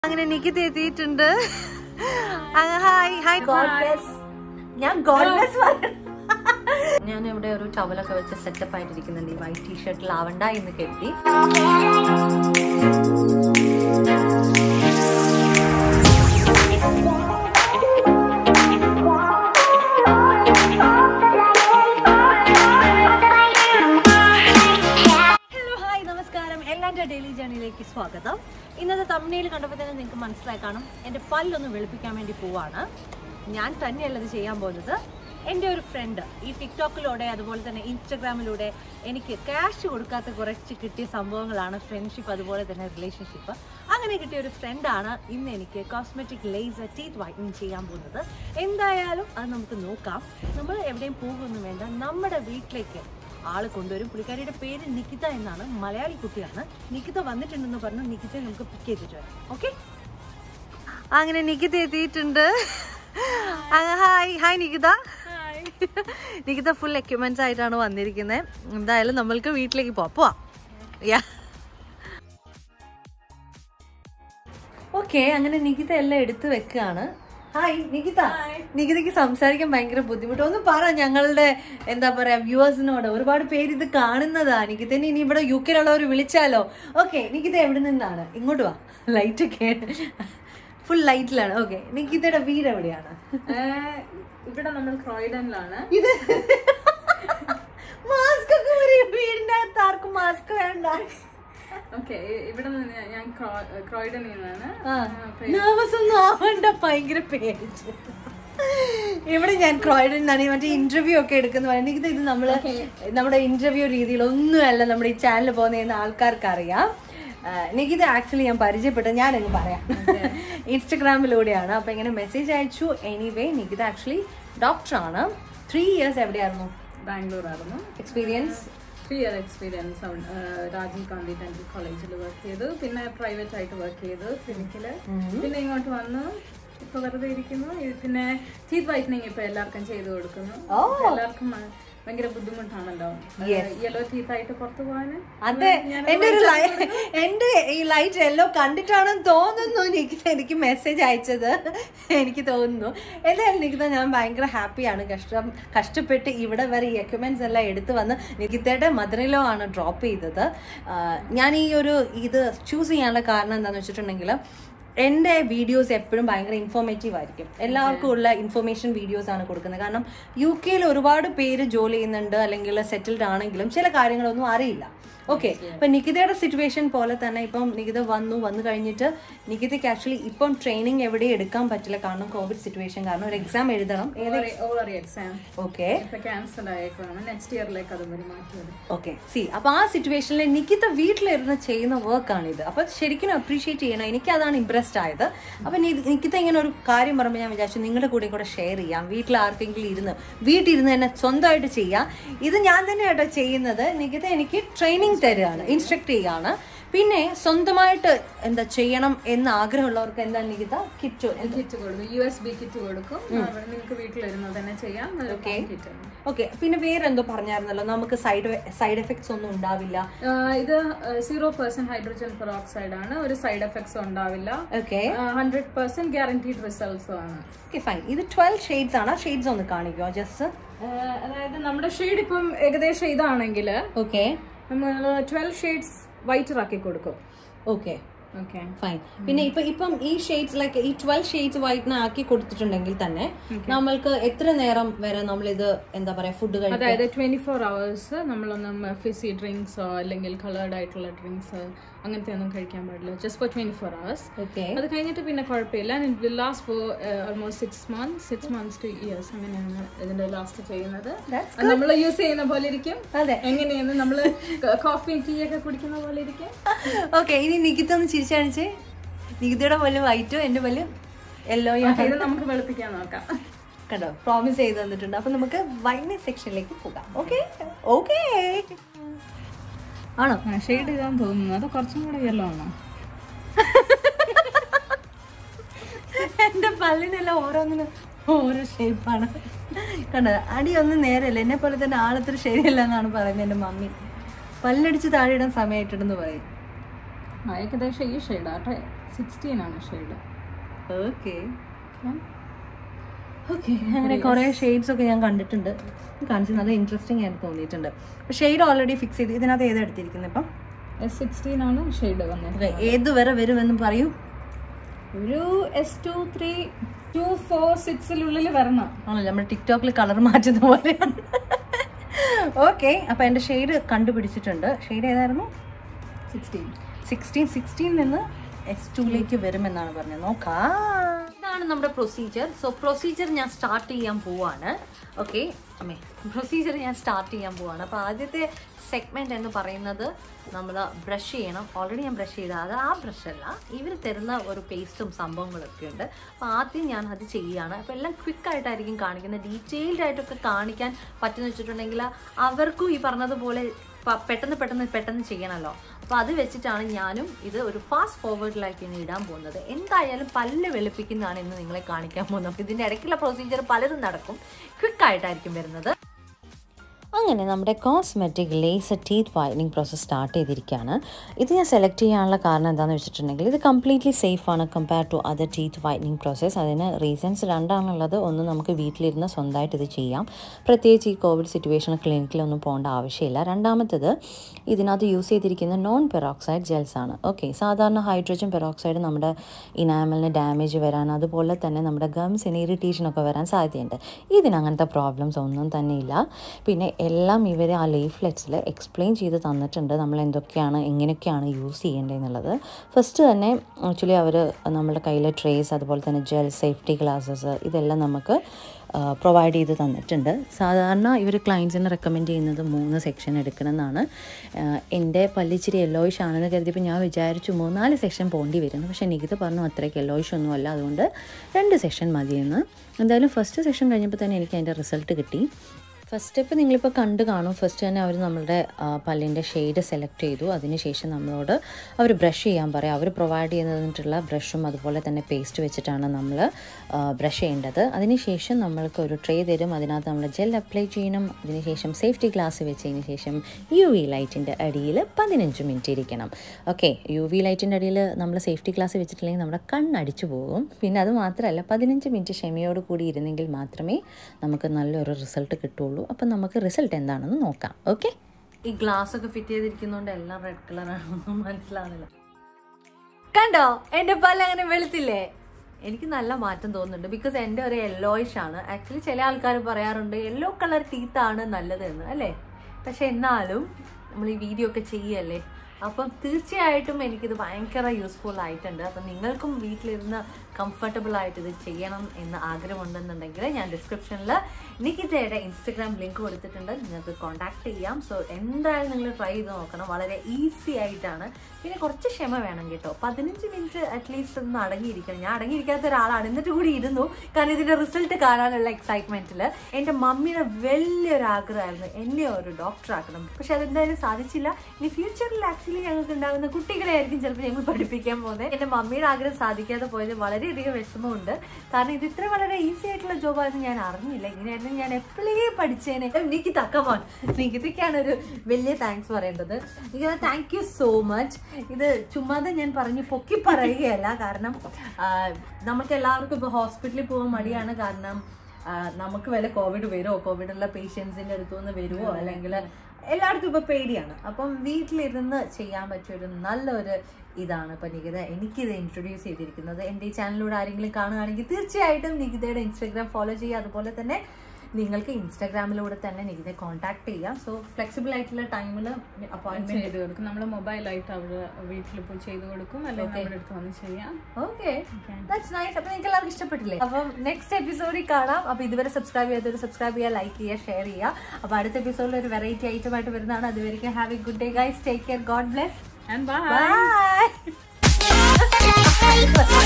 അങ്ങനെ നികിത എത്തിയിട്ടുണ്ട് അങ്ങ് ഹായ് ഹായ് ഞാൻ ഗോഡ്ലെസ് ഞാൻ ഇവിടെ ഒരു ടവലൊക്കെ വെച്ച് സെറ്റപ്പ് ആയിട്ടിരിക്കുന്നുണ്ട് ഈ വൈറ്റ് ടീഷർട്ടിൽ ആവണ്ട എന്ന് കരുതി ഹലോ ഹായ് നമസ്കാരം എല്ലാൻ്റെ ഡെയിലി ജേണിയിലേക്ക് സ്വാഗതം ഇന്നത്തെ തമ്മനയിൽ കണ്ടപ്പോൾ തന്നെ നിങ്ങൾക്ക് മനസ്സിലായി കാണും എൻ്റെ പല്ലൊന്ന് വെളുപ്പിക്കാൻ വേണ്ടി പോവാണ് ഞാൻ തന്നെയല്ല ഇത് ചെയ്യാൻ പോകുന്നത് എൻ്റെ ഒരു ഫ്രണ്ട് ഈ ടിക്ടോക്കിലൂടെ അതുപോലെ തന്നെ ഇൻസ്റ്റഗ്രാമിലൂടെ എനിക്ക് ക്യാഷ് കൊടുക്കാത്ത കുറച്ച് കിട്ടിയ സംഭവങ്ങളാണ് ഫ്രണ്ട്ഷിപ്പ് അതുപോലെ തന്നെ റിലേഷൻഷിപ്പ് അങ്ങനെ കിട്ടിയ ഒരു ഫ്രണ്ടാണ് ഇന്ന് എനിക്ക് കോസ്മെറ്റിക് ലേസർ ടീത്ത് വൈറ്റനിങ് ചെയ്യാൻ പോകുന്നത് എന്തായാലും അത് നമുക്ക് നോക്കാം നമ്മൾ എവിടെയും പോകുമൊന്നും വേണ്ട നമ്മുടെ വീട്ടിലേക്ക് ആള് കൊണ്ടുവരും പുള്ളിക്കാരിയുടെ പേര് നികിത എന്നാണ് മലയാളി കുട്ടിയാണ് നികിത വന്നിട്ടുണ്ടെന്ന് പറഞ്ഞു നികിത നമുക്ക് പിക്ക് ചെയ്തിട്ട് വരാം ഓക്കെ അങ്ങനെ നികിത എത്തിയിട്ടുണ്ട് അങ്ങ് hi hi Nikita Nikita full equipments ആയിട്ടാണ് വന്നിരിക്കുന്നത് എന്തായാലും നമ്മൾക്ക് വീട്ടിലേക്ക് പോവാം പോവാം യാ ഓക്കെ അങ്ങനെ നികിത എല്ലാം എടുത്തു വെക്കുകയാണ് ഹായ് നികിത നികിതയ്ക്ക് സംസാരിക്കാൻ ഭയങ്കര ബുദ്ധിമുട്ട് ഒന്ന് പറ ഞങ്ങളുടെ എന്താ പറയാ വ്യൂവേഴ്സിനോട് ഒരുപാട് പേര് ഇത് കാണുന്നതാ നികിതനെ ഇനി ഇവിടെ യു കെയിലുള്ളവർ വിളിച്ചാലോ ഓക്കെ നികിത എവിടെ നിന്നാണ് ഇങ്ങോട്ട് വാ ലൈറ്റ് ഒക്കെ ഫുൾ ലൈറ്റിലാണ് ഓക്കെ നികിതയുടെ വീട് എവിടെയാണ് ഇവിടെ നമ്മൾ ക്രോയിഡനിലാണ് ഇത് മാസ്ക് ഒക്കെ ഒരു വീടിന്റെ അകത്ത് ആർക്കും മാസ്ക് വേണ്ട ഓക്കെ ഇവിടെ നിന്ന് ഞാൻ ക്രോ- ക്രോയിഡനിൽ നിന്നാണ് നെർവസ് ഒന്നും ആവണ്ട ഭയങ്കര പേടിച്ചു ഇവിടെ ഞാൻ ക്രോയിഡൻ നിന്നാണ് ഈ മറ്റേ ഇന്റർവ്യൂ ഒക്കെ എടുക്കുന്ന പറയുന്നത് എനിക്ക് ഇത് നമ്മള് നമ്മുടെ ഇന്റർവ്യൂ രീതിയിൽ ഒന്നുമല്ല നമ്മുടെ ഈ ചാനൽ പോകുന്ന ആൾക്കാർക്ക് അറിയാം ആ, നികിത ആക്ച്വലി ഞാൻ പരിചയപ്പെട്ട ഞാനങ്ങ് പറയാം ഇൻസ്റ്റഗ്രാമിലൂടെയാണ് അപ്പൊ ഇങ്ങനെ മെസ്സേജ് അയച്ചു എനിവേ നികിത ആക്ച്വലി ഡോക്ടറാണ് ത്രീ ഇയേഴ്സ് എവിടെയായിരുന്നു ബാംഗ്ലൂർ ആയിരുന്നു experience three year experience Rajiv Gandhi dental കോളേജിൽ വർക്ക് ചെയ്തു പിന്നെ പ്രൈവറ്റ് ആയിട്ട് വർക്ക് ചെയ്തു ക്ലിനിക്കില് പിന്നെ ഇങ്ങോട്ട് വന്നു ഇപ്പൊ വെറുതെ ഇരിക്കുന്നു ഇത് പിന്നെ ടീത്ത് വൈറ്റനിങ് ഇപ്പൊ എല്ലാവർക്കും ചെയ്തു കൊടുക്കുന്നു എല്ലാവർക്കും മ- ഭയങ്കര ബുദ്ധിമുട്ടാണല്ലോ യെല്ലോ ടീത്ത് ആയിട്ട് പുറത്തു പോകാന് അതെ എന്റെ ഒരു ലൈ- എന്റെ ഈ ലൈറ്റ് എല്ലോ കണ്ടിട്ടാണെന്ന് തോന്നുന്നു നികിത എനിക്ക് മെസ്സേജ് അയച്ചത് എനിക്ക് തോന്നുന്നു എന്തായാലും നികിത ഞാൻ ഭയങ്കര ഹാപ്പിയാണ് കഷ്ടം കഷ്ടപ്പെട്ട് ഇവിടെ വരെ ഈ എക്യുപ്മെന്റ്സ് എല്ലാം എടുത്തു വന്ന് നികിതയുടെ മദറിലോ ആണ് ഡ്രോപ്പ് ചെയ്തത് ആ, ഞാൻ ഈ ഒരു ഇത് ചൂസ് ചെയ്യാനുള്ള കാരണം എന്താണെന്ന് വെച്ചിട്ടുണ്ടെങ്കിൽ എൻ്റെ വീഡിയോസ് എപ്പോഴും ഭയങ്കര ഇൻഫോർമേറ്റീവ് ആയിരിക്കും എല്ലാവർക്കും ഉള്ള ഇൻഫർമേഷൻ വീഡിയോസ് ആണ് കൊടുക്കുന്നത് കാരണം യു കെയിൽ ഒരുപാട് പേര് ജോലി ചെയ്യുന്നുണ്ട് അല്ലെങ്കിൽ സെറ്റിൽഡ് ആണെങ്കിലും ചില കാര്യങ്ങളൊന്നും അറിയില്ല ഓക്കെ ഇപ്പൊ നികിതയുടെ സിറ്റുവേഷൻ പോലെ തന്നെ ഇപ്പം നികിത വന്നു വന്നു കഴിഞ്ഞിട്ട് നികിതയ്ക്ക് ആക്ച്വലി ഇപ്പം ട്രെയിനിങ് എവിടെയും എടുക്കാൻ പറ്റില്ല കാരണം കോവിഡ് സിറ്റുവേഷൻ കാരണം ഒരു എക്സാം എഴുതണം ഓവറി എക്സാം ഓക്കെ ഇപ്പൊ ക്യാൻസൽ ആയേക്കാണ് നെക്സ്റ്റ് ഇയറിലേക്ക് അത് വരെ മാറ്റിയത് ഓക്കെ സി അപ്പൊ ആ സിറ്റുവേഷനിൽ നികിത വീട്ടിലിരുന്ന് ചെയ്യുന്ന വർക്കാണിത് അപ്പൊ ശരിക്കും അപ്രീഷിയേറ്റ് ചെയ്യണം എനിക്ക് അതാണ് ഇംപ്രസ്ഡ് ആയത് അപ്പൊ നി- നികിത ഇങ്ങനെ ഒരു കാര്യം പറയുമ്പോൾ ഞാൻ വിചാരിച്ചു നിങ്ങളുടെ കൂടെ കൂടെ ഷെയർ ചെയ്യാം വീട്ടിൽ ആർക്കെങ്കിലും ഇരുന്ന് വീട്ടിലിരുന്ന് തന്നെ സ്വന്തമായിട്ട് ചെയ്യാം ഇത് ഞാൻ തന്നെ കേട്ടോ ചെയ്യുന്നത് നികിത എനിക്ക് ട്രെയിനിങ് തരികയാണ് ഇൻസ്ട്രക്ട് ചെയ്യാണ് പിന്നെ സ്വന്തമായിട്ട് എന്താ ചെയ്യണം എന്ന് ആഗ്രഹമുള്ളവർക്ക് എന്താ നികിത കിറ്റ് കിറ്റ് കൊടുക്കും യു എസ് ബി കിറ്റ് കൊടുക്കും അവിടെ നിങ്ങൾക്ക് വീട്ടിലിരുന്ന് തന്നെ ചെയ്യാം ഒരു കിറ്റ് ആണ്. ഓക്കെ പിന്നെ വേറെ എന്തോ പറഞ്ഞായിരുന്നല്ലോ നമുക്ക് സൈഡ് സൈഡ് എഫക്ട്സ് ഒന്നും ഉണ്ടാവില്ല ആഹ് ഇത് സീറോ പെർസെന്റ് ഹൈഡ്രജൻ പെറോക്സൈഡ് ആണ് ഒരു സൈഡ് എഫക്ട്സ് ഉണ്ടാവില്ല ഓക്കെ ഹൺഡ്രഡ് പെർസെന്റ് ഗ്യാരണ്ടീഡ് റിസൾട്ട്സും ആണ് ഓക്കെ ഫൈൻ ഇത് ട്വൽവ് ഷെയ്ഡ്സ് ആണ് ഷെയ്ഡ്സ് ഒന്ന് കാണിക്കുമോ ജസ്റ്റ് ആഹ് അതായത് നമ്മുടെ ഷെയ്ഡ് ഇപ്പം ഏകദേശം ഇതാണെങ്കിൽ ഓക്കെ നമ്മൾ ട്വൽവ് ഷെയ്ഡ്സ് വൈറ്റർ ആക്കി കൊടുക്കും ഓക്കെ ഓക്കെ ഫൈൻ പിന്നെ ഇപ്പൊ ഇപ്പം ഈ ഷെയ്ഡ്സ് ലൈക്ക് ഈ ട്വൽവ് ഷെയ്ഡ്സ് വൈറ്റിന് ആക്കി കൊടുത്തിട്ടുണ്ടെങ്കിൽ തന്നെ നമ്മൾക്ക് എത്ര നേരം വരെ നമ്മളിത് എന്താ പറയാ ഫുഡ് കഴിക്കും അതായത് ട്വന്റി ഫോർ അവേഴ്സ് നമ്മളൊന്നും ഫിസി ഡ്രിങ്ക്സോ അല്ലെങ്കിൽ കളേർഡ് ആയിട്ടുള്ള ഡ്രിങ്ക്സ് അങ്ങനത്തെ ഒന്നും കഴിക്കാൻ പാടില്ല just for twenty four hours okay അത് കഴിഞ്ഞിട്ട് പിന്നെ കുഴപ്പമില്ല will last for almost six months six months two years അങ്ങനെയാണ് ഇതിന്റെ ലാസ്റ്റ് ചെയ്യുന്നത് നമ്മൾ യൂസ് ചെയ്യുന്ന പോലെ ഇരിക്കും അതെ എങ്ങനെയാണ് നമ്മൾ കോഫി ടീ ഒക്കെ കുടിക്കുന്ന പോലെ ഇരിക്കും ഓക്കെ ഇനി നികിത ഒന്ന് ചിരിച്ചു കാണിച്ചേ നികിതയുടെ പല്ല് വൈറ്റും എന്റെ പല്ല് യെല്ലോ ഇത് നമുക്ക് വെളുപ്പിക്കാൻ നോക്കാം കണ്ടോ പ്രോമിസ് ചെയ്ത് തന്നിട്ടുണ്ട് അപ്പൊ നമുക്ക് വൈന സെക്ഷനിലേക്ക് പോകാം ഓക്കെ ഓക്കെ ആണോ ഷെയ്ഡ് ചെയ്താന്ന് തോന്നുന്നു അത് കുറച്ചും കൂടെ യെല്ലോ ആണോ എന്റെ പല്ലിനെല്ലാം ഓരോന്നിനും ഓരോ ഷേപ്പാണ് കണ്ടോ അടിയൊന്നും നേരല്ല എന്നെ പോലെ തന്നെ ആളത്ര ശരിയല്ല എന്നാണ് പറയുന്നത് എന്റെ മമ്മി പല്ലടിച്ച് താഴെ ഇടാൻ സമയമായിട്ടുണ്ടെന്ന് പറയും ആ ഏകദേശം ഈ ഷെയ്ഡാട്ടെ സിക്സ്റ്റീൻ ആണ് ഷെയ്ഡ് ഓക്കെ ഓക്കെ അങ്ങനെ കുറേ ഷെയ്ഡ്സ് ഒക്കെ ഞാൻ കണ്ടിട്ടുണ്ട് കാണിച്ചു നല്ല ഇൻട്രസ്റ്റിംഗ് ആയിട്ട് തോന്നിയിട്ടുണ്ട് ഷെയ്ഡ് ഓൾറെഡി ഫിക്സ് ചെയ്ത് ഇതിനകത്ത് ഏതാ എടുത്തിരിക്കുന്നത് ഇപ്പം എസ് സിക്സ്റ്റീൻ ആണ് ഷെയ്ഡ് വന്നത് Okay, ഏത് വരെ വരുമെന്ന് പറയൂ ഒരു S two three two four സിക്സിനുള്ളിൽ വരണം ആണല്ലോ നമ്മൾ ടിക്ടോക്കിൽ കളർ മാറ്റുന്ന പോലെയാണ് ഓക്കെ അപ്പോൾ എൻ്റെ ഷെയ്ഡ് കണ്ടുപിടിച്ചിട്ടുണ്ട് ഷെയ്ഡ് ഏതായിരുന്നു സിക്സ്റ്റീൻ സിക്സ്റ്റീൻ സിക്സ്റ്റീൻ നിന്ന് എസ് ടുവിലേക്ക് വരുമെന്നാണ് പറഞ്ഞത് നോക്കാം ഇതാണ് നമ്മുടെ പ്രൊസീജിയർ സോ പ്രൊസീജിയർ ഞാൻ സ്റ്റാർട്ട് ചെയ്യാൻ പോവാണ് ഓക്കെ അമ്മേ പ്രൊസീജിയർ ഞാൻ സ്റ്റാർട്ട് ചെയ്യാൻ പോവാണ് അപ്പോൾ ആദ്യത്തെ സെഗ്മെന്റ് എന്ന് പറയുന്നത് നമ്മൾ ബ്രഷ് ചെയ്യണം ഓൾറെഡി ഞാൻ ബ്രഷ് ചെയ്ത അത് ആ ബ്രഷ് അല്ല ഇവർ തരുന്ന ഒരു പേസ്റ്റും സംഭവങ്ങളൊക്കെ ഉണ്ട് അപ്പോൾ ആദ്യം ഞാൻ അത് ചെയ്യുകയാണ് അപ്പോൾ എല്ലാം ക്വിക്ക് ആയിട്ടായിരിക്കും കാണിക്കുന്നത് ഡീറ്റെയിൽഡ് ആയിട്ടൊക്കെ കാണിക്കാൻ പറ്റുന്ന വെച്ചിട്ടുണ്ടെങ്കിൽ അവർക്കും ഈ പറഞ്ഞതുപോലെ പ- പെട്ടെന്ന് പെട്ടെന്ന് പെട്ടെന്ന് ചെയ്യണമല്ലോ അപ്പോൾ അത് വെച്ചിട്ടാണ് ഞാനും ഇത് ഒരു ഫാസ്റ്റ് ഫോർവേഡിലേക്ക് ഇനി ഇടാൻ പോകുന്നത് എന്തായാലും പല്ല് വെളുപ്പിക്കുന്നതാണ് ഇന്ന് നിങ്ങളെ കാണിക്കാൻ പോകുന്നത് അപ്പോൾ ഇതിൻ്റെ ഇടയ്ക്കുള്ള പ്രൊസീജിയർ പലതും നടക്കും ക്വിക്ക് ആയിട്ടായിരിക്കും വരുന്നത് അങ്ങനെ നമ്മുടെ cosmetic laser teeth whitening process start ചെയ്തിരിക്കുകയാണ് ഇത് ഞാൻ സെലക്ട് ചെയ്യാനുള്ള കാരണം എന്താണെന്ന് വെച്ചിട്ടുണ്ടെങ്കിൽ ഇത് കംപ്ലീറ്റ്ലി സേഫ് ആണ് compare to other teeth whitening process അതിന് റീസൺസ് രണ്ടാണുള്ളത് ഒന്ന് നമുക്ക് വീട്ടിലിരുന്ന് സ്വന്തമായിട്ട് ഇത് ചെയ്യാം പ്രത്യേകിച്ച് ഈ കോവിഡ് സിറ്റുവേഷനിൽ ക്ലിനിക്കിലൊന്നും പോകേണ്ട ആവശ്യമില്ല രണ്ടാമത്തത് ഇതിനകത്ത് യൂസ് ചെയ്തിരിക്കുന്ന നോൺ പെറോക്സൈഡ് ജെൽസ് ആണ് ഓക്കെ സാധാരണ ഹൈഡ്രജൻ പെറോക്സൈഡ് നമ്മുടെ ഇനാമലിന് ഡാമേജ് വരാൻ അതുപോലെ തന്നെ നമ്മുടെ ഗംസിന് ഇറിറ്റേഷനൊക്കെ വരാൻ സാധ്യതയുണ്ട് ഇതിന് അങ്ങനത്തെ പ്രോബ്ലംസ് ഒന്നും തന്നെ ഇല്ല പിന്നെ എല്ലാം ഇവർ ആ ലീഫ്ലെറ്റ്സിൽ എക്സ്പ്ലെയിൻ ചെയ്ത് തന്നിട്ടുണ്ട് നമ്മൾ എന്തൊക്കെയാണ് എങ്ങനെയൊക്കെയാണ് യൂസ് ചെയ്യേണ്ടതെന്നുള്ളത് ഫസ്റ്റ് തന്നെ ആക്ച്വലി അവർ നമ്മുടെ കയ്യിൽ ട്രേസ് അതുപോലെ തന്നെ ജെൽ സേഫ്റ്റി ഗ്ലാസസ് ഇതെല്ലാം നമുക്ക് പ്രൊവൈഡ് ചെയ്ത് തന്നിട്ടുണ്ട് സാധാരണ ഇവർ ക്ലയൻസിനെ റെക്കമെൻഡ് ചെയ്യുന്നത് മൂന്ന് സെക്ഷൻ എടുക്കണമെന്നാണ് ആഹ് എൻ്റെ പല്ലിച്ചിരി യെല്ലോയിഷ് ആണെന്ന് കരുതിയപ്പോൾ ഞാൻ വിചാരിച്ചു മൂന്നാല് സെക്ഷൻ പോകേണ്ടി വരുന്നു പക്ഷേ നികിത പറഞ്ഞു അത്രയ്ക്ക് യെല്ലോയിഷ് ഒന്നും അല്ല അതുകൊണ്ട് രണ്ട് സെക്ഷൻ മതിയെന്ന് എന്തായാലും ഫസ്റ്റ് സെക്ഷൻ കഴിഞ്ഞപ്പോൾ തന്നെ എനിക്ക് അതിൻ്റെ റിസൾട്ട് കിട്ടി ഫസ്റ്റ് സ്റ്റെപ്പ് നിങ്ങളിപ്പോൾ കണ്ട് കാണും ഫസ്റ്റ് തന്നെ അവർ നമ്മളുടെ ആ, പല്ലിൻ്റെ ഷെയ്ഡ് സെലക്ട് ചെയ്തു അതിനുശേഷം നമ്മളോട് അവർ ബ്രഷ് ചെയ്യാൻ പറയും അവർ പ്രൊവൈഡ് ചെയ്യുന്നതിനുള്ള ബ്രഷും അതുപോലെ തന്നെ പേസ്റ്റ് വെച്ചിട്ടാണ് നമ്മൾ ബ്രഷ് ചെയ്യേണ്ടത് അതിനുശേഷം നമ്മൾക്ക് ഒരു ട്രേ തരും അതിനകത്ത് നമ്മൾ ജെൽ അപ്ലൈ ചെയ്യണം അതിനുശേഷം സേഫ്റ്റി ഗ്ലാസ് വെച്ചതിന് ശേഷം യു വി ലൈറ്റിൻ്റെ അടിയിൽ പതിനഞ്ച് മിനിറ്റ് ഇരിക്കണം ഓക്കെ യു വി ലൈറ്റിൻ്റെ അടിയിൽ നമ്മൾ സേഫ്റ്റി ഗ്ലാസ് വെച്ചിട്ടില്ലെങ്കിൽ നമ്മുടെ കണ്ണടിച്ചു പോകും പിന്നെ അത് മാത്രമല്ല പതിനഞ്ച് മിനിറ്റ് ക്ഷമയോട് കൂടി ഇരുന്നെങ്കിൽ മാത്രമേ നമുക്ക് നല്ലൊരു റിസൾട്ട് കിട്ടുള്ളൂ അപ്പം നമുക്ക് റിസൾട്ട് എന്താണെന്ന് നോക്കാം ഓക്കെ ഈ ഗ്ലാസ് ഒക്കെ ഫിറ്റ് ചെയ്തിരിക്കുന്നതുകൊണ്ട് എല്ലാം റെഡ് കളറാണെന്നും മനസ്സിലാവുന്നില്ല കണ്ടോ എന്റെ പല്ല് അങ്ങനെ വെളുത്തില്ലേ എനിക്ക് നല്ല മാറ്റം തോന്നുന്നുണ്ട് ബിക്കോസ് എൻ്റെ ഒരു യെല്ലോയിഷ് ആണ് ആക്ച്വലി ചില ആൾക്കാർ പറയാറുണ്ട് യെല്ലോ കളർ ടീത്താണ് നല്ലത് എന്ന് അല്ലേ പക്ഷെ എന്നാലും നമ്മൾ ഈ വീഡിയോ ഒക്കെ ചെയ്യല്ലേ അപ്പം തീർച്ചയായിട്ടും എനിക്കിത് ഭയങ്കര യൂസ്ഫുൾ ആയിട്ടുണ്ട് അപ്പം നിങ്ങൾക്കും വീട്ടിലിരുന്ന് കംഫർട്ടബിൾ ആയിട്ട് ഇത് ചെയ്യണം എന്ന് ആഗ്രഹമുണ്ടെന്നുണ്ടെങ്കിൽ ഞാൻ ഡിസ്ക്രിപ്ഷനിൽ നിക്കിതയുടെ ഇൻസ്റ്റഗ്രാം ലിങ്ക് കൊടുത്തിട്ടുണ്ട് നിങ്ങൾക്ക് കോൺടാക്ട് ചെയ്യാം സോ എന്തായാലും നിങ്ങൾ ട്രൈ ചെയ്ത് നോക്കണം വളരെ ഈസി ആയിട്ടാണ് പിന്നെ കുറച്ച് ക്ഷമ വേണം കേട്ടോ പതിനഞ്ച് മിനിറ്റ് അറ്റ്ലീസ്റ്റ് ഒന്ന് അടങ്ങിയിരിക്കണം ഞാൻ അടങ്ങിയിരിക്കാത്ത ഒരാളാണ് എന്നിട്ട് കൂടി ഇരുന്നു കാരണം ഇതിന്റെ റിസൾട്ട് കാണാനുള്ള എക്സൈറ്റ്മെന്റിൽ എൻ്റെ മമ്മിയുടെ വലിയൊരു ആഗ്രഹമായിരുന്നു എന്നെ ഒരു ഡോക്ടർ ആക്കണം പക്ഷെ അതെന്തായാലും സാധിച്ചില്ല ഇനി ഫ്യൂച്ചറിൽ ആക്ച്വലി ഞങ്ങൾക്ക് ഉണ്ടാകുന്ന കുട്ടികളെ ആയിരിക്കും ചിലപ്പോൾ ഞങ്ങൾ പഠിപ്പിക്കാൻ പോകുന്നത് എൻ്റെ മമ്മിയുടെ ആഗ്രഹം സാധിക്കാതെ പോയത് വളരെയധികം വിഷമമുണ്ട് കാരണം ഇത് ഇത്ര വളരെ ഈസി ആയിട്ടുള്ള ജോബാണെന്ന് ഞാൻ അറിഞ്ഞില്ല ഇങ്ങനെയായിരുന്നു ഞാൻ എപ്പോഴേ പഠിച്ചേനെ എനിക്ക് തക്കമോൻ നികിതയ്ക്കാണ് ഒരു വലിയ താങ്ക്സ് പറയേണ്ടത് Nikita thank you so much ഇത് ചുമ്മാതെ ഞാൻ പറഞ്ഞു പൊക്കി പറയുകയല്ല കാരണം ആ, നമുക്ക് എല്ലാവർക്കും ഇപ്പോൾ ഹോസ്പിറ്റലിൽ പോകാൻ മടിയാണ് കാരണം ആ, നമുക്ക് വല്ല കോവിഡ് വരുമോ കോവിഡുള്ള പേഷ്യൻസിൻ്റെ അടുത്തു നിന്ന് വരുമോ അല്ലെങ്കിൽ എല്ലായിടത്തും ഇപ്പോൾ പേടിയാണ് അപ്പം വീട്ടിലിരുന്ന് ചെയ്യാൻ പറ്റിയ ഒരു നല്ലൊരു ഇതാണ് ഇപ്പം നികിത എനിക്കിത് ഇൻട്രൊഡ്യൂസ് ചെയ്തിരിക്കുന്നത് എൻ്റെ ഈ ചാനലിലൂടെ ആരെങ്കിലും കാണുകയാണെങ്കിൽ തീർച്ചയായിട്ടും നികിതയുടെ ഇൻസ്റ്റാഗ്രാം ഫോളോ ചെയ്യുക അതുപോലെ തന്നെ നിങ്ങൾക്ക് ഇൻസ്റ്റാഗ്രാമിലൂടെ തന്നെ നികിതയെ കോൺടാക്ട് ചെയ്യാം സോ ഫ്ലെക്സിബിൾ ആയിട്ടുള്ള ടൈമിൽ അപ്പോയിൻമെന്റ് ചെയ്ത് കൊടുക്കും നമ്മൾ മൊബൈലായിട്ട് അവിടെ വീട്ടിൽ പോയി ചെയ്ത് കൊടുക്കും അല്ലെങ്കിൽ നമ്മുടെ അടുത്ത് വന്ന് ചെയ്യാം ഓക്കെ ദാറ്റ്സ് നൈസ് അപ്പൊ നിങ്ങൾക്ക് എല്ലാവർക്കും ഇഷ്ടപ്പെട്ടില്ലേ അപ്പം നെക്സ്റ്റ് എപ്പിസോഡിൽ കാണാം അപ്പൊ ഇതുവരെ സബ്സ്ക്രൈബ് ചെയ്യാത്തവർ സബ്സ്ക്രൈബ് ചെയ്യുക ലൈക്ക് ചെയ്യുക ഷെയർ ചെയ്യുക അപ്പൊ അടുത്ത എപ്പിസോഡിൽ ഒരു വെറൈറ്റി ഐറ്റം ആയിട്ട് വരുന്നതാണ് അതുവരെയ്ക്കും have a good day guys take care God bless and bye by